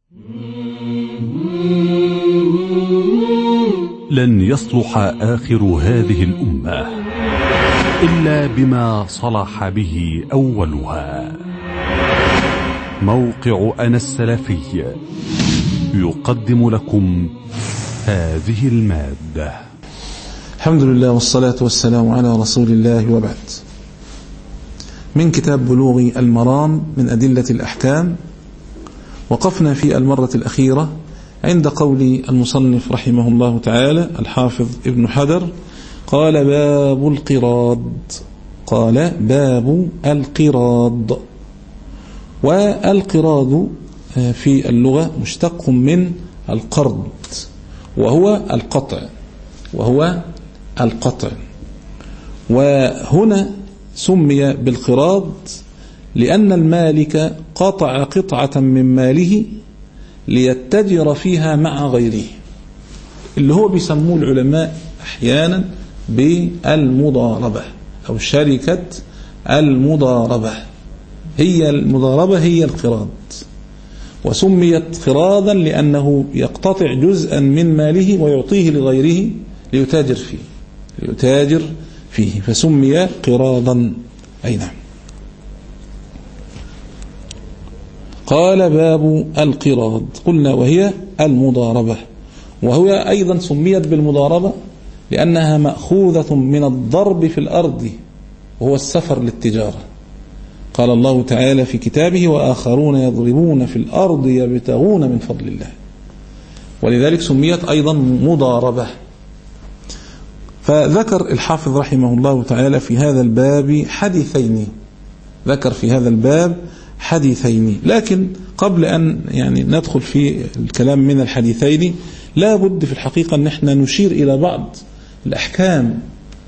لن يصلح آخر هذه الأمة إلا بما صلح به أولها موقع أنا السلفي يقدم لكم هذه المادة الحمد لله والصلاة والسلام على رسول الله وبعد من كتاب بلوغ المرام من أدلة الأحكام وقفنا في المرة الأخيرة عند قول المصنف رحمه الله تعالى الحافظ ابن حجر قال باب القراض قال باب القراض والقراض في اللغة مشتق من القرض وهو القطع وهو القطع وهنا سمي بالقراض لأن المالك قطع قطعة من ماله ليتجر فيها مع غيره اللي هو بيسموه العلماء أحيانا بالمضاربة أو شركة المضاربة هي المضاربة هي القراض وسميت قراضا لأنه يقتطع جزءا من ماله ويعطيه لغيره ليتاجر فيه ليتاجر فيه فسمي قراضا أي نعم قال باب القراض قلنا وهي المضاربة وهو أيضا سميت بالمضاربة لأنها مأخوذة من الضرب في الأرض وهو السفر للتجارة قال الله تعالى في كتابه وآخرون يضربون في الأرض يبتغون من فضل الله ولذلك سميت أيضا مضاربة فذكر الحافظ رحمه الله تعالى في هذا الباب حديثين ذكر في هذا الباب حديثين لكن قبل أن يعني ندخل في الكلام من الحديثين لا بد في الحقيقة أن احنا نشير إلى بعض الأحكام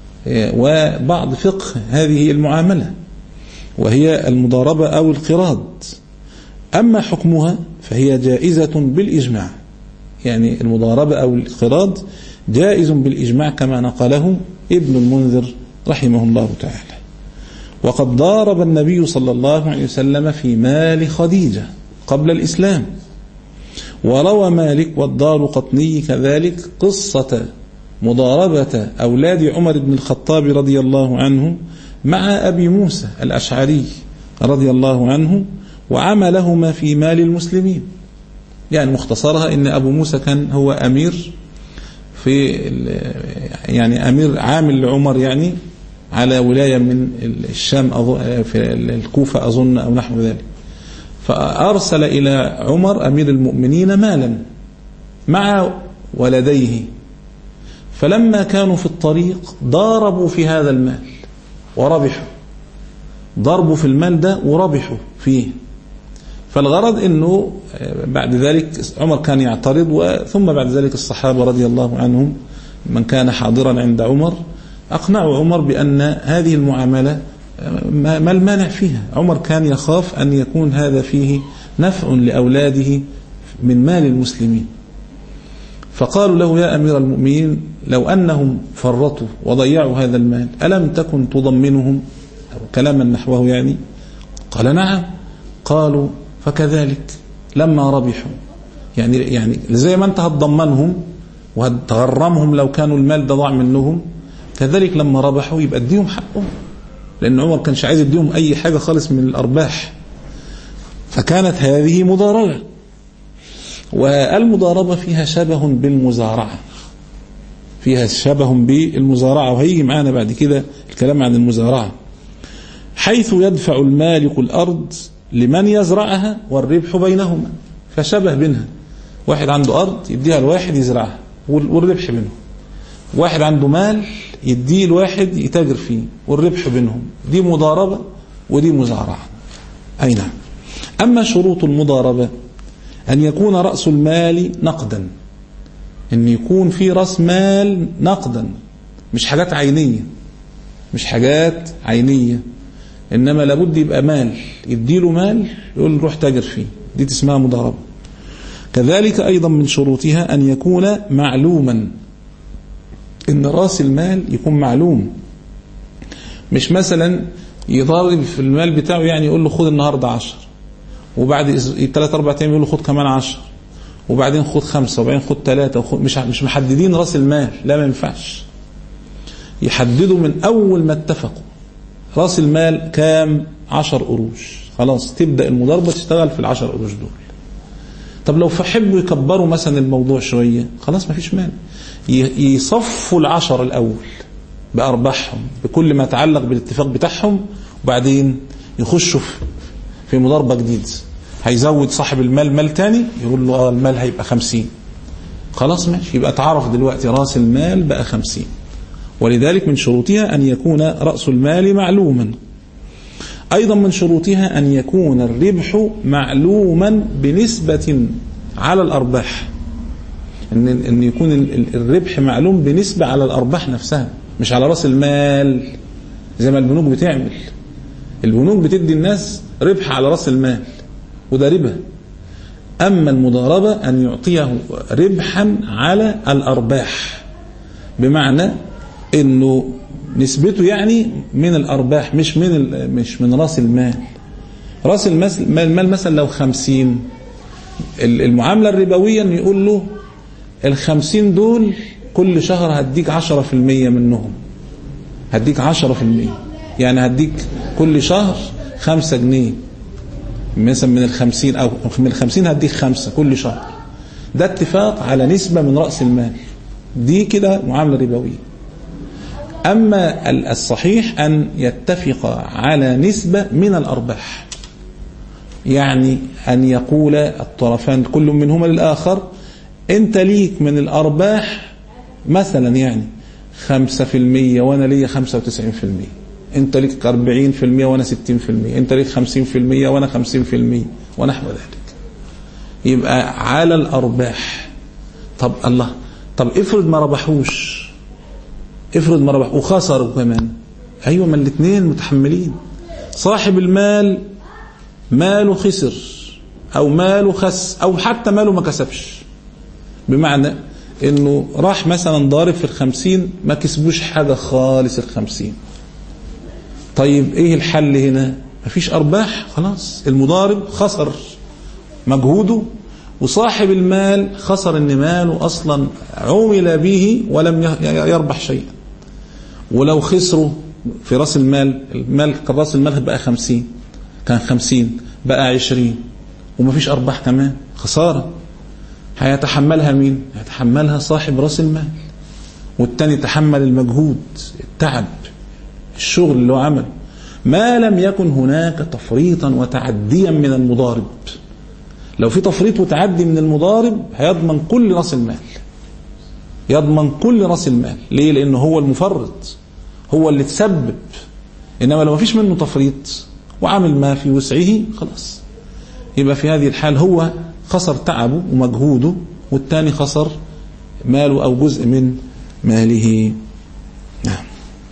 وبعض فقه هذه المعاملة وهي المضاربة أو القراض أما حكمها فهي جائزة بالإجماع يعني المضاربة أو القراض جائز بالإجماع كما نقله ابن المنذر رحمه الله تعالى وقد ضارب النبي صلى الله عليه وسلم في مال خديجة قبل الإسلام وروى مالك والدار قطني كذلك قصة مضاربة أولاد عمر بن الخطاب رضي الله عنه مع أبي موسى الأشعري رضي الله عنه وعملهما في مال المسلمين يعني مختصرها ان أبو موسى كان هو أمير في يعني أمير عامل لعمر يعني على ولاية من الشام في الكوفة أظن أو نحو ذلك فأرسل إلى عمر أمير المؤمنين مالا مع ولديه فلما كانوا في الطريق ضاربوا في هذا المال وربحوا ضربوا في المال ده وربحوا فيه فالغرض انه بعد ذلك عمر كان يعترض ثم بعد ذلك الصحابة رضي الله عنهم من كان حاضرا عند عمر أقنعوا عمر بأن هذه المعاملة ما المانع فيها عمر كان يخاف أن يكون هذا فيه نفع لأولاده من مال المسلمين فقالوا له يا أمير المؤمنين لو أنهم فرطوا وضيعوا هذا المال ألم تكن تضمنهم أو كلاما نحوه يعني قال نعم قالوا فكذلك لما ربحوا يعني يعني زي ما انت هتضمنهم وهتغرمهم لو كانوا المال ده ضاع منهم كذلك لما ربحوا يبقى اديهم حقهم لأن عمر كانش عايز يديهم أي حاجة خالص من الأرباح فكانت هذه مضاربة والمضاربة فيها شبه بالمزارعة فيها شبه بالمزارعة وهيجي معانا بعد كده الكلام عن المزارعة حيث يدفع المالك الأرض لمن يزرعها والربح بينهما فشبه بينها واحد عنده أرض يديها الواحد يزرعها والربح بينهم واحد عنده مال يديه الواحد يتاجر فيه والربح بينهم دي مضاربة ودي مزارعة أي نعم أما شروط المضاربة أن يكون رأس المال نقدا أن يكون في رأس مال نقدا مش حاجات عينية مش حاجات عينية إنما لابد يبقى مال يديله مال يقول روح تاجر فيه دي اسمها مضاربة كذلك أيضا من شروطها أن يكون معلوما ان راس المال يكون معلوم مش مثلا يضارب في المال بتاعه يعني يقول له خد النهارده 10 وبعد ثلاث اربع ايام يقول له خد كمان 10 وبعدين خد خمسة وبعدين خد ثلاثة وخد مش مش محددين راس المال لا ما ينفعش يحددوا من أول ما اتفقوا راس المال كام عشر قروش خلاص تبدأ المضاربة تشتغل في العشر قروش دول طب لو فحبوا يكبروا مثلا الموضوع شوية خلاص ما فيش مانع يصفوا العشر الأول بأرباحهم بكل ما يتعلق بالاتفاق بتاعهم وبعدين يخشوا في مضاربة جديدة هيزود صاحب المال مال تاني يقول له اه المال هيبقى خمسين خلاص ماشي يبقى تعرف دلوقتي راس المال بقى خمسين ولذلك من شروطها أن يكون رأس المال معلوما أيضا من شروطها أن يكون الربح معلوما بنسبة على الأرباح أن أن يكون الربح معلوم بنسبة على الأرباح نفسها مش على رأس المال زي ما البنوك بتعمل البنوك بتدي الناس ربح على رأس المال وده ربا أما المضاربة أن يعطيه ربحا على الأرباح بمعنى أنه نسبته يعني من الأرباح مش من مش من راس المال راس المال, المال مثلا لو خمسين المعاملة الربوية يقول له الخمسين دول كل شهر هديك عشرة في المية منهم هديك عشرة في المية يعني هديك كل شهر خمسة جنيه مثلا من الخمسين أو من الخمسين هديك خمسة كل شهر ده اتفاق على نسبة من رأس المال دي كده معاملة ربوية أما الصحيح أن يتفق على نسبة من الأرباح يعني أن يقول الطرفان كل منهما للآخر أنت ليك من الأرباح مثلا يعني خمسة في المية وأنا لي خمسة وتسعين في المية أنت ليك أربعين في المية وأنا ستين في المية أنت ليك خمسين في المية وأنا خمسين في المية ونحو ذلك يبقى على الأرباح طب الله طب افرض ما ربحوش افرض ما ربح وخسروا كمان ايوه ما الاثنين متحملين صاحب المال ماله خسر او ماله خس او حتى ماله ما كسبش بمعنى انه راح مثلا ضارب في الخمسين ما كسبوش حاجة خالص الخمسين طيب ايه الحل هنا مفيش ارباح خلاص المضارب خسر مجهوده وصاحب المال خسر ان ماله اصلا عمل به ولم يربح شيئا ولو خسروا في راس المال المال كان راس المال بقى خمسين كان خمسين بقى عشرين ومفيش أرباح كمان خسارة هيتحملها مين هيتحملها صاحب راس المال والتاني تحمل المجهود التعب الشغل اللي هو عمله ما لم يكن هناك تفريطا وتعديا من المضارب لو في تفريط وتعدي من المضارب هيضمن كل راس المال يضمن كل راس المال ليه لانه هو المفرط هو اللي تسبب انما لو ما فيش منه تفريط وعمل ما في وسعه خلاص يبقى في هذه الحال هو خسر تعبه ومجهوده والتاني خسر ماله او جزء من ماله نعم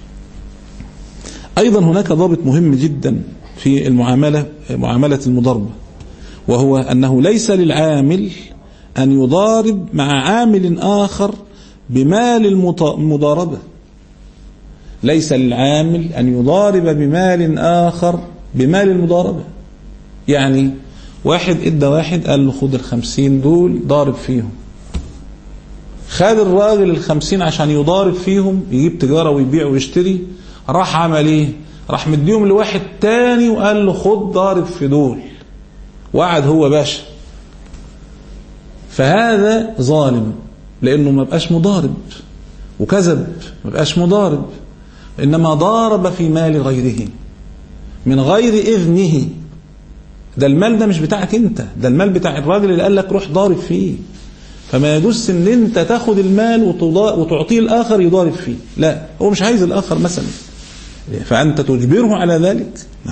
ايضا هناك ضابط مهم جدا في المعامله معامله المضاربه وهو انه ليس للعامل ان يضارب مع عامل اخر بمال المضاربة ليس للعامل أن يضارب بمال آخر بمال المضاربة يعني واحد ادى واحد قال له خد الخمسين دول ضارب فيهم خد الراجل الخمسين عشان يضارب فيهم يجيب تجارة ويبيع ويشتري راح عمل ايه راح مديهم لواحد تاني وقال له خد ضارب في دول وقعد هو باشا فهذا ظالم لانه ما بقاش مضارب وكذب ما بقاش مضارب انما ضارب في مال غيره من غير اذنه ده المال ده مش بتاعك انت ده المال بتاع الراجل اللي قال لك روح ضارب فيه فما يجوز ان انت تاخد المال وتعطيه الاخر يضارب فيه لا هو مش عايز الاخر مثلا فانت تجبره على ذلك نعم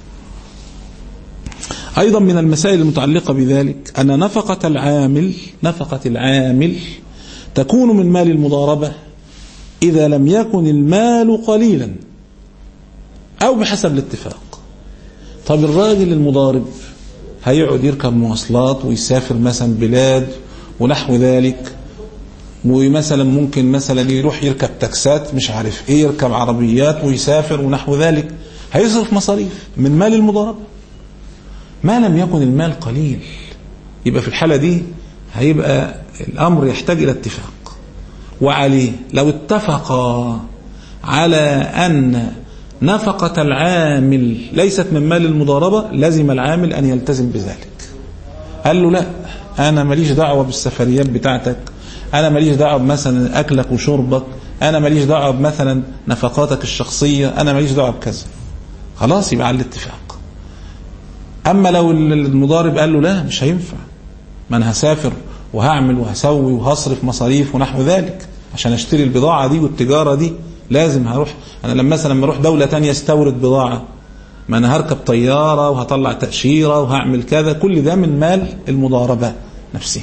ايضا من المسائل المتعلقه بذلك ان نفقه العامل نفقه العامل تكون من مال المضاربة إذا لم يكن المال قليلا أو بحسب الاتفاق طب الراجل المضارب هيقعد يركب مواصلات ويسافر مثلا بلاد ونحو ذلك ومثلا ممكن مثلا يروح يركب تاكسات مش عارف ايه يركب عربيات ويسافر ونحو ذلك هيصرف مصاريف من مال المضاربة ما لم يكن المال قليل يبقى في الحالة دي هيبقى الأمر يحتاج إلى اتفاق وعليه لو اتفقا على أن نفقة العامل ليست من مال المضاربة لازم العامل أن يلتزم بذلك قال له لا أنا ماليش دعوة بالسفريات بتاعتك أنا ماليش دعوة مثلا أكلك وشربك أنا ماليش دعوة مثلا نفقاتك الشخصية أنا ماليش دعوة بكذا خلاص يبقى على الاتفاق أما لو المضارب قال له لا مش هينفع ما أنا هسافر وهعمل وهسوي وهصرف مصاريف ونحو ذلك عشان اشتري البضاعة دي والتجارة دي لازم هروح أنا لما مثلا لما أروح دولة تانية استورد بضاعة ما أنا هركب طيارة وهطلع تأشيرة وهعمل كذا كل ده من مال المضاربة نفسها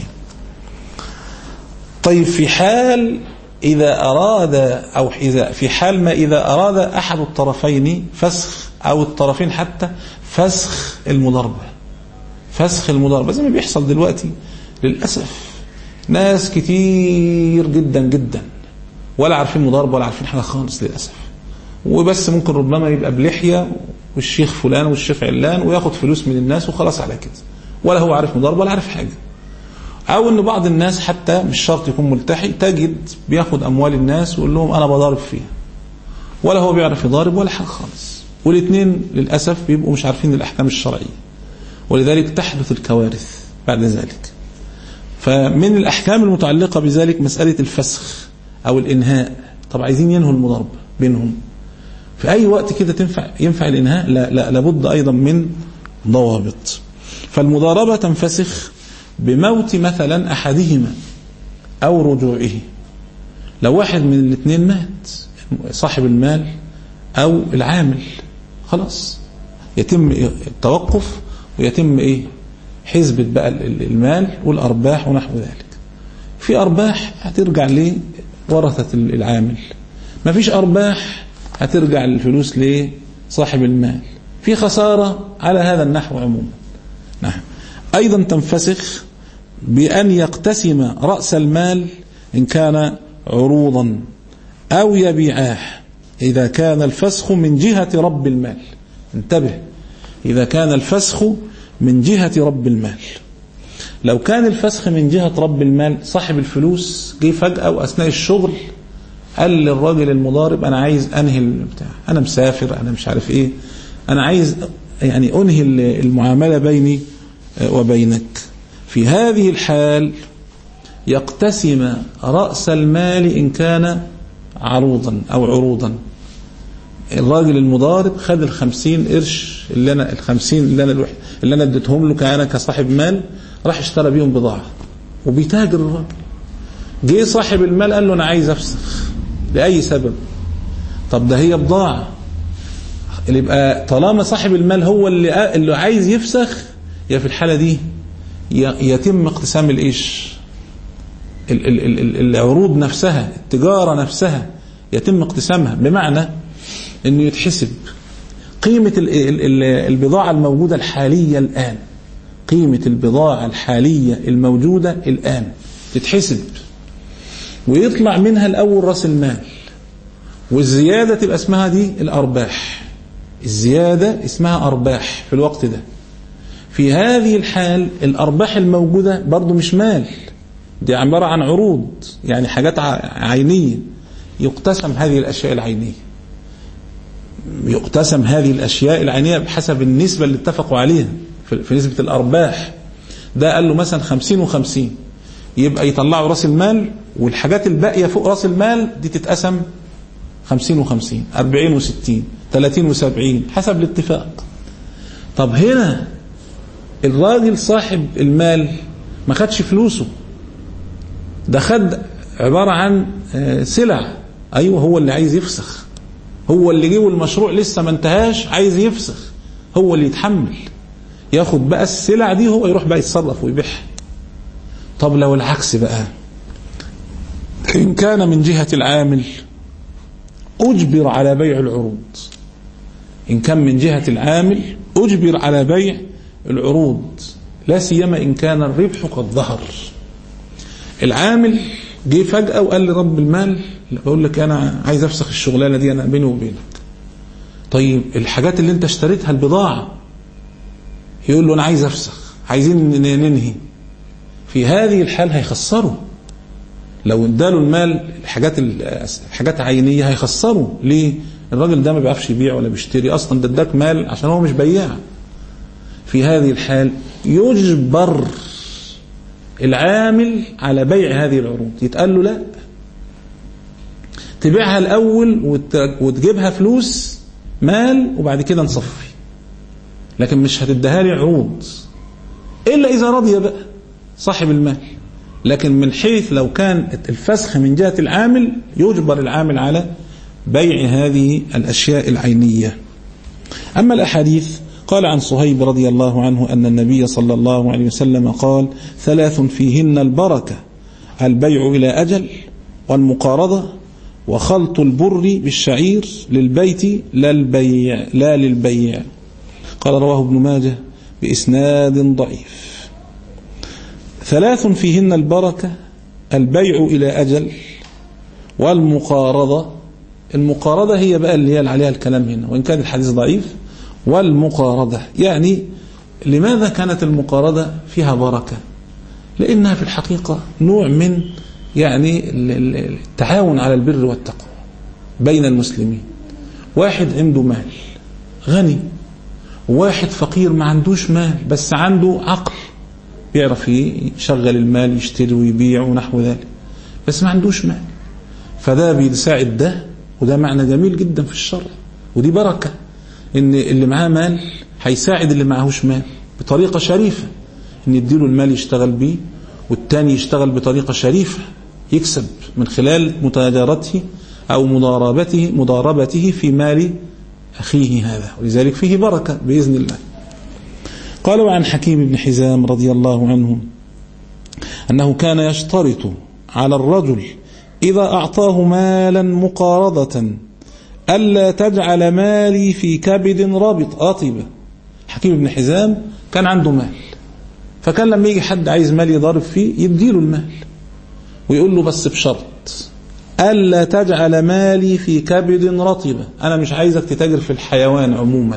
طيب في حال إذا أراد أو إذا في حال ما إذا أراد أحد الطرفين فسخ أو الطرفين حتى فسخ المضاربة فسخ المضاربة زي ما بيحصل دلوقتي للأسف ناس كتير جدا جدا ولا عارفين مضاربة ولا عارفين حاجة خالص للأسف وبس ممكن ربما يبقى بلحية والشيخ فلان والشيخ علان وياخد فلوس من الناس وخلاص على كده ولا هو عارف مضاربة ولا عارف حاجة أو أن بعض الناس حتى مش شرط يكون ملتحي تجد بياخد أموال الناس ويقول لهم أنا بضارب فيها ولا هو بيعرف يضارب ولا حاجة خالص والاثنين للأسف بيبقوا مش عارفين الأحكام الشرعية ولذلك تحدث الكوارث بعد ذلك فمن الأحكام المتعلقة بذلك مسألة الفسخ أو الإنهاء طب عايزين ينهوا المضاربة بينهم في أي وقت كده تنفع ينفع الإنهاء لا, لا لابد أيضا من ضوابط فالمضاربة تنفسخ بموت مثلا أحدهما أو رجوعه لو واحد من الاثنين مات صاحب المال أو العامل خلاص يتم التوقف ويتم إيه حزبة بقى المال والأرباح ونحو ذلك في أرباح هترجع لورثة العامل ما فيش أرباح هترجع الفلوس لصاحب المال في خسارة على هذا النحو عموما نعم أيضا تنفسخ بأن يقتسم رأس المال إن كان عروضا أو يبيعاه إذا كان الفسخ من جهة رب المال انتبه إذا كان الفسخ من جهة رب المال لو كان الفسخ من جهة رب المال صاحب الفلوس جه فجأة وأثناء الشغل قال للراجل المضارب أنا عايز أنهي البتاع أنا مسافر أنا مش عارف إيه أنا عايز يعني أنهي المعاملة بيني وبينك في هذه الحال يقتسم رأس المال إن كان عروضا أو عروضا الراجل المضارب خد الخمسين قرش اللي أنا الخمسين اللي أنا اللي أنا اديتهم له كأنا كصاحب مال راح اشترى بيهم بضاعة وبيتاجر الراجل جه صاحب المال قال له أنا عايز أفسخ لأي سبب طب ده هي بضاعة اللي يبقى طالما صاحب المال هو اللي اللي عايز يفسخ يا في الحالة دي يتم اقتسام الايش العروض نفسها التجارة نفسها يتم اقتسامها بمعنى انه يتحسب قيمة البضاعة الموجودة الحالية الآن قيمة البضاعة الحالية الموجودة الآن تتحسب ويطلع منها الأول رأس المال والزيادة تبقى اسمها دي الأرباح الزيادة اسمها أرباح في الوقت ده في هذه الحال الأرباح الموجودة برضو مش مال دي عبارة عن عروض يعني حاجات عينية يقتسم هذه الأشياء العينية يقتسم هذه الأشياء العينية بحسب النسبة اللي اتفقوا عليها في نسبة الأرباح ده قال له مثلا خمسين وخمسين يبقى يطلعوا راس المال والحاجات الباقية فوق راس المال دي تتقسم خمسين وخمسين أربعين وستين ثلاثين وسبعين حسب الاتفاق طب هنا الراجل صاحب المال ما خدش فلوسه ده خد عبارة عن سلع أيوة هو اللي عايز يفسخ هو اللي جه والمشروع لسه ما انتهاش عايز يفسخ هو اللي يتحمل ياخد بقى السلع دي هو يروح بقى يتصرف ويبيعها طب لو العكس بقى إن كان من جهة العامل أجبر على بيع العروض إن كان من جهة العامل أجبر على بيع العروض لا سيما إن كان الربح قد ظهر العامل جه فجأة وقال لرب المال بقول لك أنا عايز أفسخ الشغلانة دي أنا بيني وبينك طيب الحاجات اللي أنت اشتريتها البضاعة يقول له أنا عايز أفسخ عايزين ننهي في هذه الحال هيخسروا لو اداله المال الحاجات الحاجات عينيه هيخسروا ليه الراجل ده ما بيعرفش يبيع ولا بيشتري اصلا ده اداك مال عشان هو مش بياع في هذه الحال يجبر العامل على بيع هذه العروض يتقال له لا تبيعها الاول وتجيبها فلوس مال وبعد كده نصفي لكن مش هتديها لي عروض الا اذا رضي بقى صاحب المال لكن من حيث لو كان الفسخ من جهة العامل يجبر العامل على بيع هذه الأشياء العينية أما الأحاديث قال عن صهيب رضي الله عنه أن النبي صلى الله عليه وسلم قال ثلاث فيهن البركة البيع إلى أجل والمقارضة وخلط البر بالشعير للبيت لا, البيع لا للبيع قال رواه ابن ماجه بإسناد ضعيف ثلاث فيهن البركة البيع إلى أجل والمقارضة المقارضة هي بقى اللي هي عليها الكلام هنا وإن كان الحديث ضعيف والمقارضة يعني لماذا كانت المقارضة فيها بركة لأنها في الحقيقة نوع من يعني التعاون على البر والتقوى بين المسلمين واحد عنده مال غني واحد فقير ما عندوش مال بس عنده عقل بيعرف يشغل المال يشتري ويبيع ونحو ذلك بس ما عندوش مال فده بيساعد ده وده معنى جميل جدا في الشرع ودي بركة ان اللي معاه مال هيساعد اللي معهوش مال بطريقة شريفة ان يديله المال يشتغل بيه والتاني يشتغل بطريقة شريفة يكسب من خلال متاجرته أو مضاربته مضاربته في مال أخيه هذا ولذلك فيه بركة بإذن الله قالوا عن حكيم بن حزام رضي الله عنه أنه كان يشترط على الرجل إذا أعطاه مالا مقارضة ألا تجعل مالي في كبد رابط رطبة حكيم بن حزام كان عنده مال فكان لما يجي حد عايز مال يضارب فيه يديله المال ويقول له بس بشرط ألا تجعل مالي في كبد رطبة أنا مش عايزك تتاجر في الحيوان عموما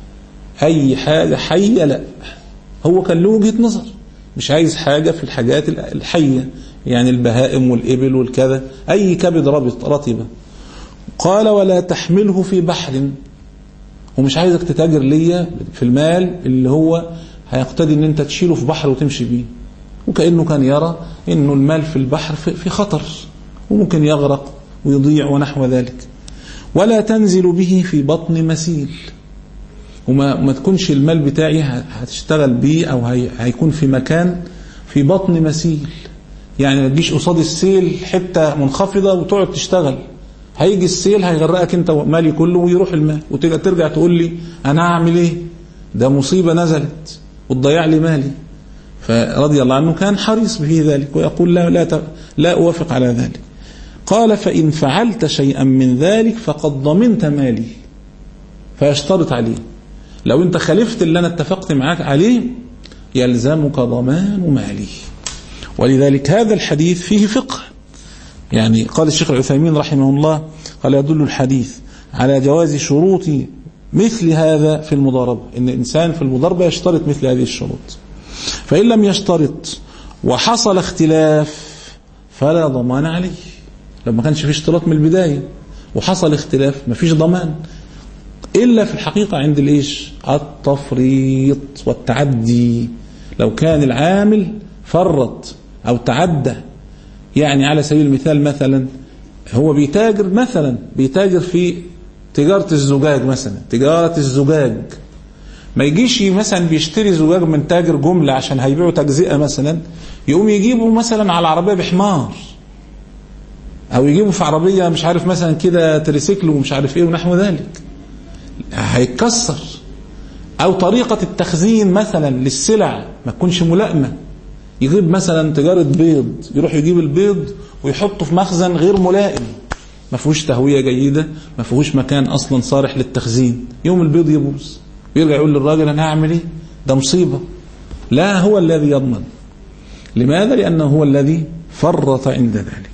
أي حاجة حية لا هو كان له وجهة نظر مش عايز حاجة في الحاجات الحية يعني البهائم والإبل والكذا أي كبد ربط رطبة قال ولا تحمله في بحر ومش عايزك تتاجر ليا في المال اللي هو هيقتضي ان انت تشيله في بحر وتمشي بيه وكأنه كان يرى انه المال في البحر في خطر وممكن يغرق ويضيع ونحو ذلك ولا تنزل به في بطن مسيل وما ما تكونش المال بتاعي هتشتغل بيه او هي هيكون في مكان في بطن مسيل يعني ما تجيش قصاد السيل حته منخفضه وتقعد تشتغل هيجي السيل هيغرقك انت مالي كله ويروح المال وترجع تقول لي انا هعمل ايه ده مصيبه نزلت وتضيع لي مالي فرضي الله عنه كان حريص في ذلك ويقول لا لا لا اوافق على ذلك قال فان فعلت شيئا من ذلك فقد ضمنت مالي فيشترط عليه لو انت خالفت اللي انا اتفقت معاك عليه يلزمك ضمان مالي ولذلك هذا الحديث فيه فقه يعني قال الشيخ العثيمين رحمه الله قال يدل الحديث على جواز شروط مثل هذا في المضاربة إن الإنسان في المضاربة يشترط مثل هذه الشروط فإن لم يشترط وحصل اختلاف فلا ضمان عليه لما كانش في اشتراط من البداية وحصل اختلاف ما فيش ضمان إلا في الحقيقة عند الإيش التفريط والتعدي لو كان العامل فرط أو تعدى يعني على سبيل المثال مثلا هو بيتاجر مثلا بيتاجر في تجارة الزجاج مثلا تجارة الزجاج ما يجيش مثلا بيشتري زجاج من تاجر جملة عشان هيبيعوا تجزئة مثلا يقوم يجيبه مثلا على عربية بحمار او يجيبه في عربية مش عارف مثلا كده تريسيكل ومش عارف ايه ونحو ذلك هيتكسر او طريقة التخزين مثلا للسلع ما تكونش ملائمة يجيب مثلا تجارة بيض يروح يجيب البيض ويحطه في مخزن غير ملائم ما فيهوش تهوية جيدة ما فيهوش مكان أصلا صالح للتخزين يوم البيض يبوظ ويرجع يقول للراجل أنا هعمل إيه ده مصيبة لا هو الذي يضمن لماذا لأنه هو الذي فرط عند ذلك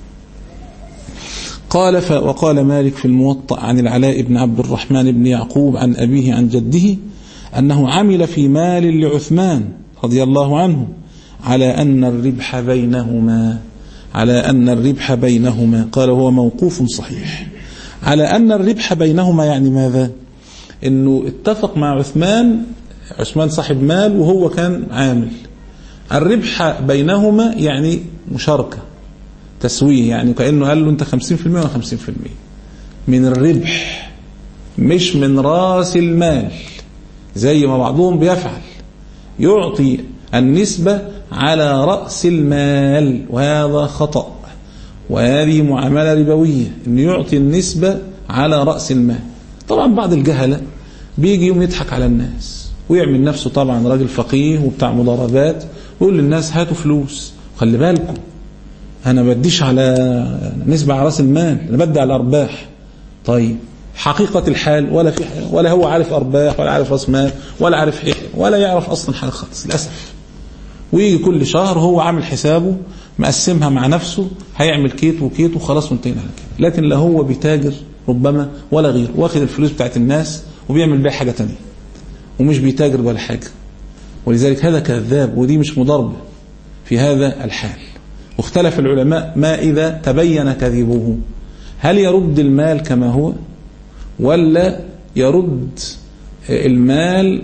قال ف وقال مالك في الموطأ عن العلاء بن عبد الرحمن بن يعقوب عن أبيه عن جده أنه عمل في مال لعثمان رضي الله عنه على أن الربح بينهما على أن الربح بينهما قال هو موقوف صحيح على أن الربح بينهما يعني ماذا انه اتفق مع عثمان عثمان صاحب مال وهو كان عامل الربح بينهما يعني مشاركة تسويه يعني كأنه قال له انت 50% وانا 50% من الربح مش من راس المال زي ما بعضهم بيفعل يعطي النسبة على رأس المال وهذا خطأ وهذه معاملة ربوية انه يعطي النسبة على رأس المال طبعا بعض الجهلة بيجي يوم يضحك على الناس ويعمل نفسه طبعا راجل فقيه وبتاع مضاربات ويقول للناس هاتوا فلوس خلي بالكم انا بديش على نسبة على راس المال انا بدي على الارباح طيب حقيقة الحال ولا في ولا هو عارف ارباح ولا عارف راس مال ولا عارف حق ولا يعرف اصلا حاجة خالص للاسف ويجي كل شهر هو عامل حسابه مقسمها مع نفسه هيعمل كيت وكيت وخلاص وانتهينا على كده لكن لا هو بيتاجر ربما ولا غير واخد الفلوس بتاعت الناس وبيعمل بيها حاجة تانية ومش بيتاجر ولا حاجة ولذلك هذا كذاب ودي مش مضاربة في هذا الحال واختلف العلماء ما إذا تبين كذبه هل يرد المال كما هو ولا يرد المال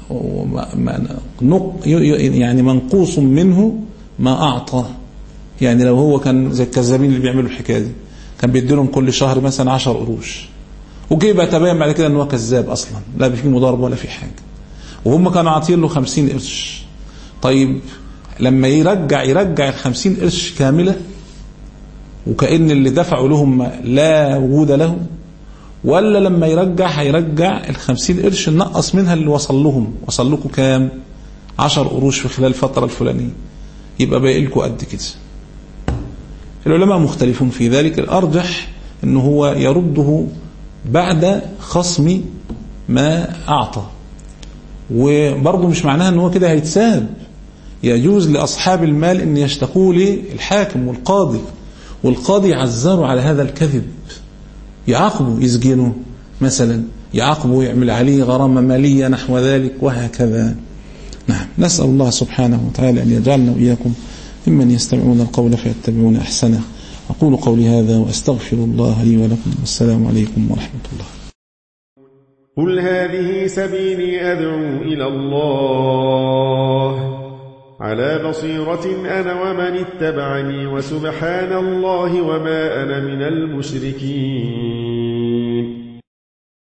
يعني منقوص منه ما أعطى يعني لو هو كان زي الكذابين اللي بيعملوا الحكاية دي كان بيدي لهم كل شهر مثلا 10 قروش وجي بقى تبين بعد كده ان هو كذاب اصلا لا في مضاربه ولا في حاجه وهم كانوا عاطين له 50 قرش طيب لما يرجع يرجع ال 50 قرش كامله وكأن اللي دفعوا لهم لا وجود له ولا لما يرجع هيرجع ال 50 قرش نقص منها اللي وصل لهم وصل لكم كام 10 قروش في خلال الفتره الفلانيه يبقى باقي لكم قد كده العلماء مختلفون في ذلك الارجح انه هو يرده بعد خصم ما أعطى وبرضه مش معناها ان هو كده هيتساب يجوز لأصحاب المال أن يشتكوا للحاكم والقاضي والقاضي يعذروا على هذا الكذب يعاقبوا يسجنوا مثلا يعاقبوا يعمل عليه غرامة مالية نحو ذلك وهكذا نعم نسأل الله سبحانه وتعالى أن يجعلنا وإياكم ممن يستمعون القول فيتبعون أحسنه أقول قولي هذا وأستغفر الله لي ولكم والسلام عليكم ورحمة الله قل هذه سبيلي أدعو إلى الله على بصيرة أنا ومن اتبعني وسبحان الله وما أنا من المشركين